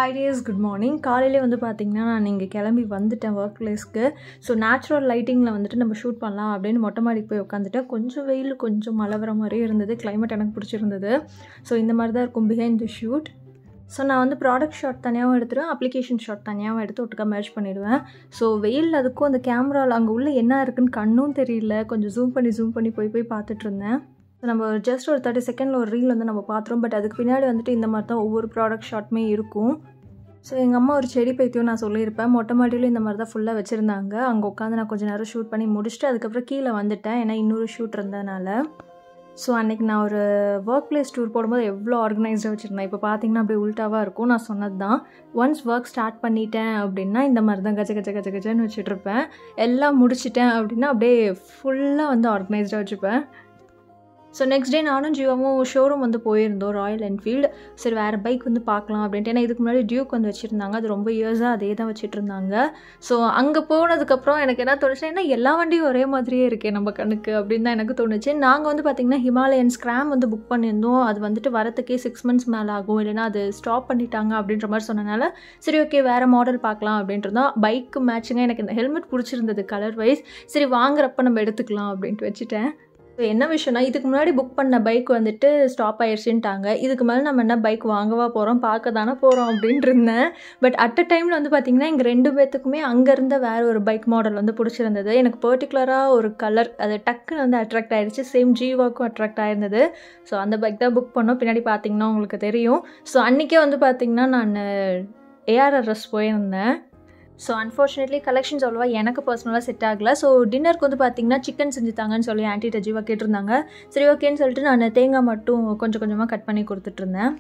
Hi days good morning காலையிலே வந்து பார்த்தீங்கன்னா நான் இங்கே கிளம்பி வந்துட்டேன் ஒர்க் பிளேஸ்க்கு ஸோ நேச்சுரல் லைட்டிங்கில் வந்துட்டு நம்ம ஷூட் பண்ணலாம் அப்படின்னு மொட்டை மாடிக்கு போய் உட்காந்துட்டேன் கொஞ்சம் வெயில் கொஞ்சம் மழை வர மாதிரியே இருந்தது கிளைமேட் எனக்கு பிடிச்சிருந்தது ஸோ இந்த மாதிரி தான் இருக்கும் பிஹைண்ட் தி ஷூட் ஸோ நான் வந்து ப்ராடக்ட் ஷாட் தனியாகவும் எடுத்துருவேன் அப்ளிகேஷன் ஷாட் தனியாகவும் எடுத்து ஒட்டுக்கா மேட்ச் பண்ணிடுவேன் ஸோ வெயில் அதுக்கும் அந்த கேமராவில் அங்கே உள்ள என்ன இருக்குன்னு கண்ணும் தெரியல கொஞ்சம் ஜூம் பண்ணி ஜூம் பண்ணி போய் போய் பார்த்துட்டு இருந்தேன் ஸோ நம்ம ஜஸ்ட் ஒரு தேர்ட்டி செகண்டில் ஒரு ரீல் வந்து நம்ம பார்த்துருவோம் பட் அதுக்கு பின்னாடி வந்துட்டு இந்த மாதிரி தான் ஒவ்வொரு ப்ராடக்ட் ஷாட்டுமே இருக்கும் ஸோ எங்கள் அம்மா ஒரு செடி பைத்தியம் நான் சொல்லியிருப்பேன் மொட்டை மாடியிலும் இந்த மாதிரி தான் ஃபுல்லாக வச்சுருந்தாங்க அங்கே உட்காந்து நான் கொஞ்சம் நேரம் ஷூட் பண்ணி முடிச்சுட்டு அதுக்கப்புறம் கீழே வந்துட்டேன் ஏன்னா இன்னொரு ஷூட் இருந்ததுனால ஸோ அன்றைக்கி நான் ஒரு ஒர்க் பிளேஸ் டூர் போடும்போது எவ்வளோ ஆர்கனைஸ்டாக வச்சுருந்தேன் இப்போ பார்த்தீங்கன்னா அப்படியே உல்ட்டாவாக இருக்கும் நான் சொன்னது தான் ஒன்ஸ் ஒர்க் ஸ்டார்ட் பண்ணிட்டேன் அப்படின்னா இந்த மாதிரி தான் கஜ கஜ கஜ கஜன்னு வச்சுட்ருப்பேன் எல்லாம் முடிச்சிட்டேன் அப்படின்னா அப்படியே ஃபுல்லாக வந்து ஆர்கனைஸ்டாக வச்சுப்பேன் ஸோ நெக்ஸ்ட் டே நானும் ஜியோவும் ஷோரூம் வந்து போயிருந்தோம் ராயல் என்ஃபீல்டு சரி வேறு பைக் வந்து பார்க்கலாம் அப்படின்ட்டு ஏன்னா இதுக்கு முன்னாடி டியூக் வந்து வச்சுருந்தாங்க அது ரொம்ப இயர்ஸாக அதே தான் வச்சுட்டு இருந்தாங்க ஸோ அங்கே போனதுக்கப்புறம் எனக்கு என்ன தோணுச்சு ஏன்னா எல்லா வண்டியும் ஒரே மாதிரியே இருக்கே நம்ம கண்ணுக்கு அப்படின்னு தான் எனக்கு தோணுச்சு நாங்கள் வந்து பார்த்திங்கன்னா ஹிமாலயன் ஸ்க்ராம் வந்து புக் பண்ணியிருந்தோம் அது வந்துட்டு வரத்துக்கே சிக்ஸ் மந்த்ஸ் மேலே ஆகும் இல்லைனா அது ஸ்டாப் பண்ணிட்டாங்க அப்படின்ற மாதிரி சொன்னனால சரி ஓகே வேறு மாடல் பார்க்கலாம் அப்படின்ட்டு தான் பைக்கு மேட்சிங்காக எனக்கு இந்த ஹெல்மெட் பிடிச்சிருந்தது கலர் வைஸ் சரி வாங்குறப்ப நம்ம எடுத்துக்கலாம் அப்படின்ட்டு வச்சுட்டேன் ஸோ என்ன விஷயம்னா இதுக்கு முன்னாடி புக் பண்ண பைக் வந்துட்டு ஸ்டாப் ஆயிடுச்சுன்ட்டாங்க இதுக்கு மேலே நம்ம என்ன பைக் வாங்கவா போகிறோம் பார்க்க தானே போகிறோம் அப்படின்ட்டு இருந்தேன் பட் அட் அ டைமில் வந்து பார்த்திங்கன்னா எங்கள் ரெண்டு பேர்த்துக்குமே அங்கேருந்த வேறு ஒரு பைக் மாடல் வந்து பிடிச்சிருந்தது எனக்கு பர்டிகுலராக ஒரு கலர் அது டக்குன்னு வந்து அட்ராக்ட் ஆகிடுச்சு சேம் ஜீவாக்கும் அட்ராக்ட் ஆயிருந்தது ஸோ அந்த பைக் தான் புக் பண்ணோம் பின்னாடி பார்த்தீங்கன்னா உங்களுக்கு தெரியும் ஸோ அன்றைக்கே வந்து பார்த்திங்கன்னா நான் ஏஆர்ஆர்எஸ் போயிருந்தேன் ஸோ அன்ஃபார்ச்சுனேட்லி கலெக்ஷன்ஸ் அவ்வளோவா எனக்கு பர்சனலாக செட் ஆகலை ஸோ டின்னருக்கு வந்து பார்த்திங்கன்னா சிக்கன் செஞ்சுத்தாங்கன்னு சொல்லி ஆன்டி டஜிவா கேட்டிருந்தாங்க சரி ஓகேன்னு சொல்லிட்டு நான் தேங்காய் மட்டும் கொஞ்சம் கொஞ்சமாக கட் பண்ணி கொடுத்துட்ருந்தேன்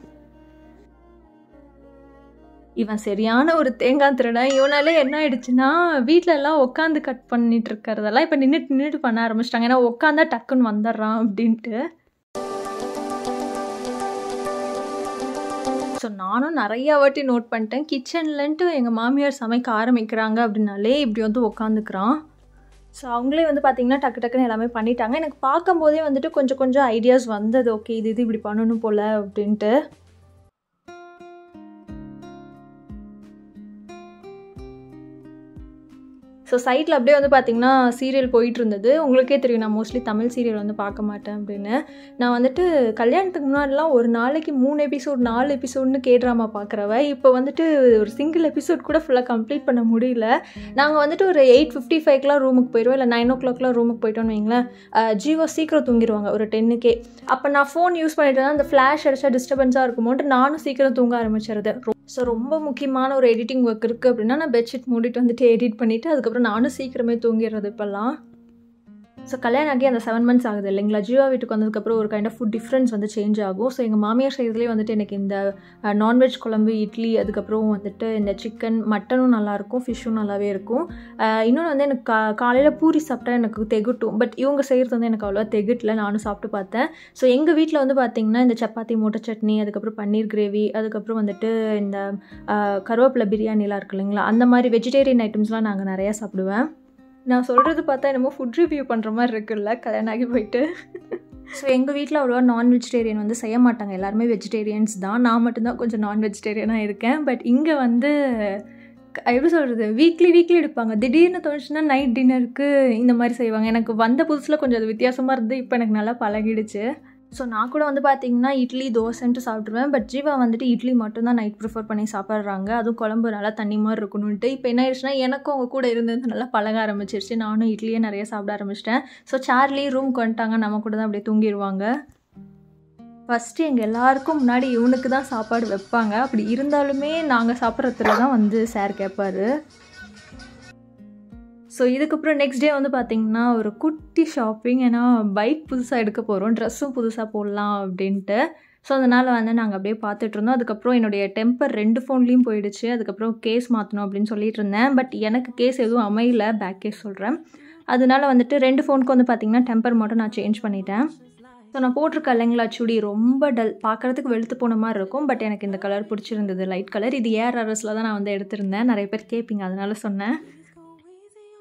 இவன் சரியான ஒரு தேங்காய் திருடன் இவனால என்ன ஆயிடுச்சுன்னா வீட்டில எல்லாம் உட்காந்து கட் பண்ணிட்டு இருக்கிறதெல்லாம் இப்போ நின்றுட்டு நின்றுட்டு பண்ண ஆரம்பிச்சிட்டாங்க ஏன்னா உட்காந்தா டக்குன்னு வந்துடுறான் அப்படின்ட்டு ஸோ நானும் நிறையா வாட்டி நோட் பண்ணிட்டேன் கிச்சன்லன்ட்டு எங்கள் மாமியார் சமைக்க ஆரம்பிக்கிறாங்க அப்படின்னாலே இப்படி வந்து உட்காந்துக்கிறான் ஸோ அவங்களே வந்து பார்த்திங்கன்னா டக்கு டக்குன்னு எல்லாமே பண்ணிட்டாங்க எனக்கு பார்க்கும்போதே வந்துட்டு கொஞ்சம் கொஞ்சம் ஐடியாஸ் வந்தது ஓகே இது இது இப்படி பண்ணணும் போல் அப்படின்ட்டு ஸோ சைட்டில் அப்படியே வந்து பார்த்திங்கன்னா சீரியல் போயிட்டு இருந்தது உங்களுக்கே தெரியும் நான் மோஸ்ட்லி தமிழ் சீரியல் வந்து பார்க்க மாட்டேன் அப்படின்னு நான் வந்துட்டு கல்யாணத்துக்கு முன்னாடிலாம் ஒரு நாளைக்கு மூணு எபிசோட் நாலு எபிசோட்னு கே ட்ராமா பார்க்குறவ இப்போ வந்துட்டு ஒரு சிங்கிள் எபிசோட் கூட ஃபுல்லாக கம்ப்ளீட் பண்ண முடியல நாங்கள் வந்துட்டு ஒரு எயிட் ஃபிஃப்டி ஃபைவ்க்குலாம் ரூமுக்கு போயிடுவோம் இல்லை நைன் ஓ கிளாக்லாம் ரூமுக்கு போயிட்டோன்னு வைங்களேன் ஜியோ சீக்கிரம் தூங்கிடுவாங்க ஒரு டென்னுக்கே அப்போ நான் ஃபோன் யூஸ் பண்ணிட்டு தான் அந்த ஃப்ளாஷ் அடிச்சா டிஸ்டர்பன்ஸாக இருக்குமோன்ட்டு நானும் சீக்கிரம் தூங்க ஆரம்பிச்சிருது ஸோ ரொம்ப முக்கியமான ஒரு எடிட்டிங் ஒர்க் இருக்குது அப்படின்னா நான் பெட்ஷீட் மூடிட்டு வந்துட்டு எடிட் பண்ணிவிட்டு அதுக்கப்புறம் நானும் சீக்கிரமே தூங்கிடுறது இப்போல்லாம் ஸோ கல்யாணம் ஆகி அந்த செவன் மந்த்ஸ் ஆகுது இல்லைங்களா ஜீவா வீட்டுக்கு வந்ததுக்கப்புறம் ஒரு கைண்ட் ஆஃப் ஃபுட் டிஃப்ரென்ஸ் வந்து சேஞ்ச் ஆகும் ஸோ எங்கள் மாமியார் சைட்லேயே வந்துட்டு எனக்கு இந்த நான்வெஜ் குழம்பு இட்லி அதுக்கப்புறம் வந்துட்டு இந்த சிக்கன் மட்டனும் நல்லாயிருக்கும் ஃபிஷ்ஷும் நல்லாவே இருக்கும் இன்னொன்று வந்து எனக்கு கா காலையில் பூரி சாப்பிட்டா எனக்கு தெகுட்டும் பட் இவங்க செய்கிறது வந்து எனக்கு அவ்வளோவா தெகுட்டில் நானும் சாப்பிட்டு பார்த்தேன் ஸோ எங்கள் வீட்டில் வந்து பார்த்திங்கன்னா இந்த சப்பாத்தி மூட்டை சட்னி அதுக்கப்புறம் பன்னீர் கிரேவி அதுக்கப்புறம் வந்துட்டு இந்த கருவேப்பிலை பிரியாணிலாம் இருக்கு இல்லைங்களா அந்த மாதிரி வெஜிடேரியன் ஐட்டம்ஸ்லாம் நாங்கள் நிறையா சாப்பிடுவேன் நான் சொல்கிறது பார்த்தா என்னமோ ஃபுட் ரிவ்யூ பண்ணுற மாதிரி இருக்குல்ல கல்யாணம் ஆகி போயிட்டு ஸோ எங்கள் வீட்டில் அவ்வளோவா நான் வெஜிடேரியன் வந்து செய்ய மாட்டாங்க எல்லாருமே வெஜிடேரியன்ஸ் தான் நான் மட்டும்தான் கொஞ்சம் நான் வெஜிடேரியனாக இருக்கேன் பட் இங்கே வந்து எப்படி சொல்கிறது வீக்லி வீக்லி எடுப்பாங்க திடீர்னு தோணுச்சுன்னா நைட் டின்னருக்கு இந்த மாதிரி செய்வாங்க எனக்கு வந்த புதுசில் கொஞ்சம் அது வித்தியாசமாக இருந்து இப்போ எனக்கு நல்லா பழகிடுச்சு ஸோ நான் கூட வந்து பார்த்தீங்கன்னா இட்லி தோசைன்ட்டு சாப்பிட்ருவேன் பட் ஜீவா வந்துட்டு இட்லி மட்டும்தான் நைட் ப்ரிஃபர் பண்ணி சாப்பிட்றாங்க அதுவும் குழம்பு நல்லா தண்ணி மாதிரி இருக்கணும்ட்டு இப்போ என்ன ஆயிடுச்சுன்னா எனக்கும் அவங்க கூட இருந்தது நல்லா பழக ஆரம்பிச்சிருச்சு நானும் இட்லியே நிறைய சாப்பிட ஆரம்பிச்சிட்டேன் ஸோ சார்லி ரூம்க்கு வந்துட்டாங்க நம்ம கூட தான் அப்படியே தூங்கிடுவாங்க ஃபஸ்ட்டு எங்கள் எல்லாருக்கும் முன்னாடி இவனுக்கு தான் சாப்பாடு வைப்பாங்க அப்படி இருந்தாலுமே நாங்கள் சாப்பிட்றதுல தான் வந்து சார் கேட்பாரு ஸோ இதுக்கப்புறம் நெக்ஸ்ட் டே வந்து பார்த்திங்கன்னா ஒரு குட்டி ஷாப்பிங் ஏன்னா பைக் புதுசாக எடுக்க போகிறோம் ட்ரெஸ்ஸும் புதுசாக போடலாம் அப்படின்ட்டு ஸோ அதனால் வந்து நாங்கள் அப்படியே பார்த்துட்டு இருந்தோம் அதுக்கப்புறம் என்னுடைய டெம்பர் ரெண்டு ஃபோன்லேயும் போயிடுச்சு அதுக்கப்புறம் கேஸ் மாற்றணும் அப்படின்னு சொல்லிட்டு இருந்தேன் பட் எனக்கு கேஸ் எதுவும் அமையல பேக் கேஸ் சொல்கிறேன் அதனால வந்துட்டு ரெண்டு ஃபோனுக்கு வந்து பார்த்திங்கன்னா டெம்பர் மட்டும் நான் சேஞ்ச் பண்ணிட்டேன் ஸோ நான் போட்டிருக்க இல்லைங்களா சுடி ரொம்ப டல் பார்க்குறதுக்கு வெளுத்து போன மாதிரி இருக்கும் பட் எனக்கு இந்த கலர் பிடிச்சிருந்தது லைட் கலர் இது ஏஆர்ஆர்எஸில் தான் நான் வந்து எடுத்திருந்தேன் நிறைய பேர் கேட்பீங்க அதனால சொன்னேன்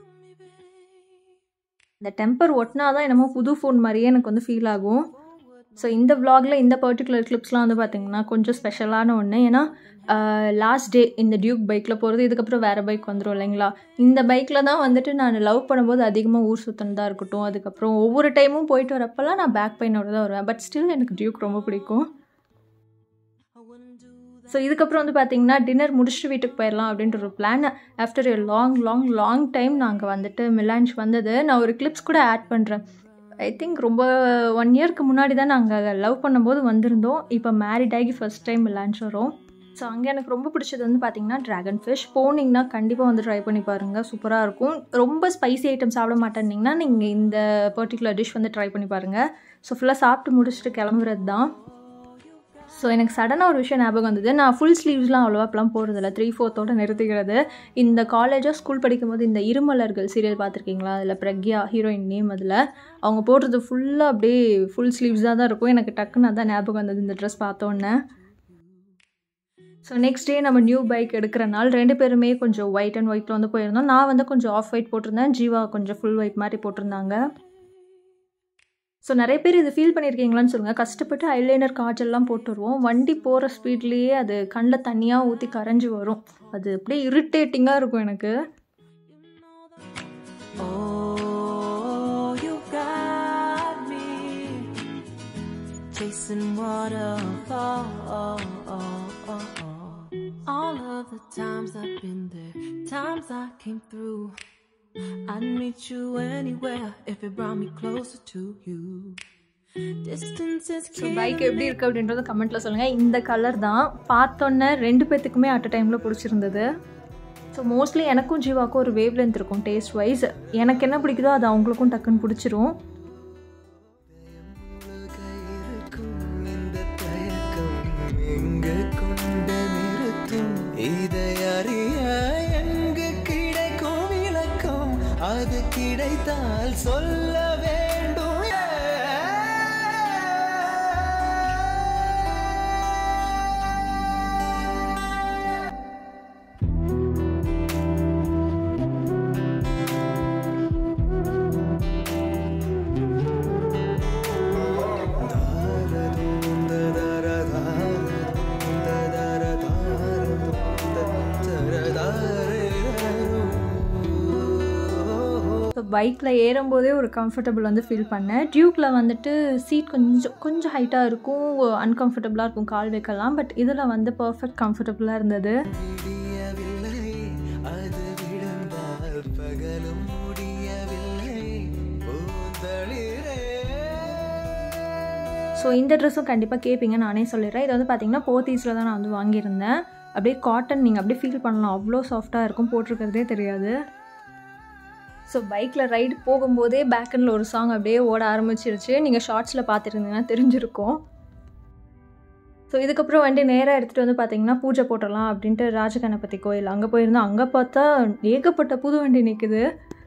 இந்த டெம்பர் ஒட்டினா தான் என்னமோ புது ஃபோன் மாதிரியே எனக்கு வந்து ஃபீல் ஆகும் ஸோ இந்த vlogல இந்த பர்டிகுலர் கிளிப்ஸ்லாம் வந்து பார்த்திங்கன்னா கொஞ்சம் ஸ்பெஷலான ஒன்று ஏன்னா லாஸ்ட் டே இந்த டியூக் பைக்கில் போகிறது இதுக்கப்புறம் வேறு பைக் வந்துடும் இல்லைங்களா இந்த பைக்கில் தான் வந்துட்டு நான் லவ் பண்ணும்போது அதிகமாக ஊர் சுற்றினதாக இருக்கட்டும் அதுக்கப்புறம் ஒவ்வொரு டைமும் போயிட்டு வரப்பெல்லாம் நான் பேக் பெயினோட தான் வருவேன் பட் ஸ்டில் எனக்கு டியூக் ரொம்ப பிடிக்கும் ஸோ இதுக்கப்புறம் வந்து பார்த்தீங்கன்னா டின்னர் முடிச்சுட்டு வீட்டுக்கு போயிடலாம் அப்படின்ற ஒரு plan after a long long long time நாங்கள் வந்துட்டு மிலான்ச் வந்தது நான் ஒரு கிளிப்ஸ் கூட ஆட் பண்ணுறேன் ஐ திங்க் ரொம்ப ஒன் இயர்க்கு முன்னாடி தான் நாங்கள் லவ் பண்ணும்போது வந்திருந்தோம் இப்போ மேரிட் ஆகி ஃபர்ஸ்ட் டைம் மிலான்ச் வரும் ஸோ அங்கே எனக்கு ரொம்ப பிடிச்சது வந்து பார்த்தீங்கன்னா ட்ராகன் ஃபிஷ் போனீங்கன்னா கண்டிப்பாக வந்து ட்ரை பண்ணி பாருங்கள் சூப்பராக இருக்கும் ரொம்ப ஸ்பைசி ஐட்டம் சாப்பிட மாட்டேன்னீங்கன்னா நீங்கள் இந்த பர்டிகுலர் டிஷ் வந்து ட்ரை பண்ணி பாருங்கள் ஸோ ஃபுல்லாக சாப்பிட்டு முடிச்சுட்டு கிளம்புறது தான் ஸோ எனக்கு சடனாக ஒரு விஷயம் ஞாபகம் வந்தது நான் ஃபுல் ஸ்லீவ்ஸ்லாம் அவ்வளோவா அப்பலாம் போகிறதில்ல த்ரீ ஃபோர்த்தோட நிறுத்திக்கிறது இந்த காலேஜாக ஸ்கூல் படிக்கும்போது இந்த இருமலர்கள் சீரியல் பார்த்துருக்கீங்களா அதில் பிரக்யா ஹீரோயின் நேம் அதில் அவங்க போடுறது ஃபுல்லாக அப்படியே ஃபுல் ஸ்லீவ்ஸாக தான் இருக்கும் எனக்கு டக்குன்னு அதான் ஞாபகம் வந்தது இந்த ட்ரெஸ் பார்த்தோன்னே ஸோ நெக்ஸ்ட் டே நம்ம நியூ பைக் எடுக்கிற நாள் ரெண்டு பேருமே கொஞ்சம் ஒயிட் அண்ட் ஒயிட்டில் வந்து போயிருந்தோம் நான் வந்து கொஞ்சம் ஆஃப் ஒயிட் போட்டிருந்தேன் ஜீவா கொஞ்சம் ஃபுல் ஒயிட் மாதிரி போட்டிருந்தாங்க ஸோ நிறைய பேர் இது ஃபீல் பண்ணியிருக்கீங்களான்னு சொல்லுங்கள் கஷ்டப்பட்டு ஐலைனர் காஜல்லாம் போட்டு வருவோம் வண்டி போகிற ஸ்பீட்லேயே அது கண்ணில் தண்ணியாக ஊற்றி கரைஞ்சி வரும் அது அப்படியே இரிட்டேட்டிங்காக இருக்கும் எனக்கு Oh, you got me chasing waterfall. All of the times I've been there, times I came through. I'd meet you anywhere if it brought me closer to you. Distances so bike எப்படி இருக்குது அப்படின்றத கமெண்ட்டில் சொல்லுங்கள் இந்த colour தான் பார்த்தோன்னே ரெண்டு பேர்த்துக்குமே at a டைமில் பிடிச்சிருந்தது ஸோ மோஸ்ட்லி எனக்கும் ஜீவாக்கும் ஒரு வேவ் லென்த் இருக்கும் டேஸ்ட் வைஸ் எனக்கு என்ன பிடிக்குதோ அது அவங்களுக்கும் டக்குன்னு பிடிச்சிரும் இருக்கும் இந்த தயக்கம் எங்கு கொண்டு நிறுத்தும் இதை அறிய எங்கு கிடைக்கும் விளக்கம் அது கிடைத்தால் சொல்ல வேண்டும் ஸோ பைக்கில் ஏறும்போதே ஒரு கம்ஃபர்டபுள் வந்து ஃபீல் பண்ணேன் டியூக்கில் வந்துட்டு சீட் கொஞ்சம் கொஞ்சம் ஹைட்டாக இருக்கும் அன்கம்ஃபர்டபுளாக இருக்கும் கால் வைக்கலாம் பட் இதில் வந்து பர்ஃபெக்ட் கம்ஃபர்டபுளாக இருந்தது விடியவில்லை அது விழுந்தால் பகலும் முடியவில்லை பூந்தளிரே ஸோ இந்த ட்ரெஸ்ஸும் கண்டிப்பாக கேட்பீங்க நானே சொல்லிடுறேன் இது வந்து பார்த்தீங்கன்னா போத்தீஸில் தான் நான் வந்து வாங்கியிருந்தேன் அப்படியே காட்டன் நீங்கள் அப்படியே ஃபீல் பண்ணலாம் அவ்வளோ சாஃப்டாக இருக்கும் போட்டிருக்கிறதே தெரியாது ஸோ பைக்கில் ரைடு போகும்போதே பேக்கனில் ஒரு சாங் அப்படியே ஓட ஆரம்பிச்சிருச்சு நீங்கள் ஷார்ட்ஸில் பார்த்துருந்தீங்கன்னா தெரிஞ்சிருக்கும் ஸோ இதுக்கப்புறம் வந்துட்டு நேராக எடுத்துகிட்டு வந்து பார்த்தீங்கன்னா பூஜை போட்டுடலாம் அப்படின்ட்டு ராஜகணபதி கோயில் அங்கே போயிருந்தோம் அங்கே பார்த்தா ஏகப்பட்ட புது வண்டி நிற்குது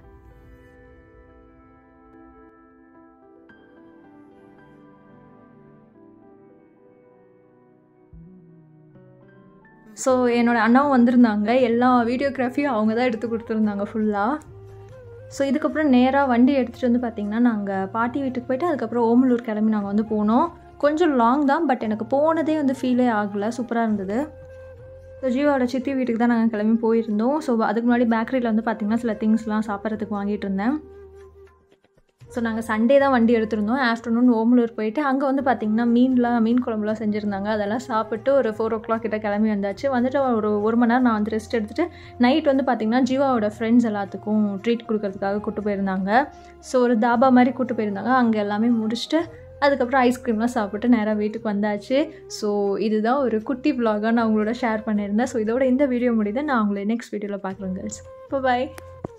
ஸோ என்னோட அண்ணாவும் வந்திருந்தாங்க எல்லா வீடியோகிராஃபியும் அவங்க தான் எடுத்து கொடுத்துருந்தாங்க ஃபுல்லாக ஸோ இதுக்கப்புறம் நேராக வண்டி எடுத்துகிட்டு வந்து பார்த்திங்கன்னா நாங்கள் பாட்டி வீட்டுக்கு போயிட்டு அதுக்கப்புறம் ஓமலூர் கிளம்பி நாங்கள் வந்து போனோம் கொஞ்சம் லாங் தான் பட் எனக்கு போனதே வந்து ஃபீலே ஆகலை சூப்பராக இருந்தது ஸோ ஜீவாவோட சித்தி வீட்டுக்கு தான் நாங்கள் கிளம்பி போயிருந்தோம் ஸோ அதுக்கு முன்னாடி பேக்கரியில் வந்து பார்த்திங்கன்னா சில திங்ஸ்லாம் சாப்பிட்றதுக்கு வாங்கிட்டு இருந்தேன் ஸோ நாங்கள் சண்டே தான் வண்டி எடுத்திருந்தோம் ஆஃப்டர்நூன் ஓமலூர் போயிட்டு அங்கே வந்து பார்த்திங்கன்னா மீன்லாம் மீன் குழம்புலாம் செஞ்சுருந்தாங்க அதெல்லாம் சாப்பிட்டு ஒரு ஃபோர் ஓ கிளாக் கிட்ட கிளம்பி வந்தாச்சு வந்துட்டு ஒரு ஒரு மணி நேரம் நான் வந்து ரெஸ்ட் எடுத்துகிட்டு நைட் வந்து பார்த்திங்கன்னா ஜீவாவோட ஃப்ரெண்ட்ஸ் எல்லாத்துக்கும் ட்ரீட் கொடுக்கறதுக்காக கூட்டு போயிருந்தாங்க ஸோ ஒரு தாபா மாதிரி கூட்டு போயிருந்தாங்க அங்கே எல்லாமே முடிச்சுட்டு அதுக்கப்புறம் ஐஸ்கிரீம்லாம் சாப்பிட்டு நேராக வீட்டுக்கு வந்தாச்சு ஸோ இதுதான் ஒரு குட்டி vlog-ஆ நான் உங்களோட ஷேர் பண்ணியிருந்தேன் ஸோ இதோட இந்த வீடியோ முடியுது நான் உங்களை நெக்ஸ்ட் வீடியோவில் பார்க்குறேன் கேர்ள்ஸ் இப்போ பாய்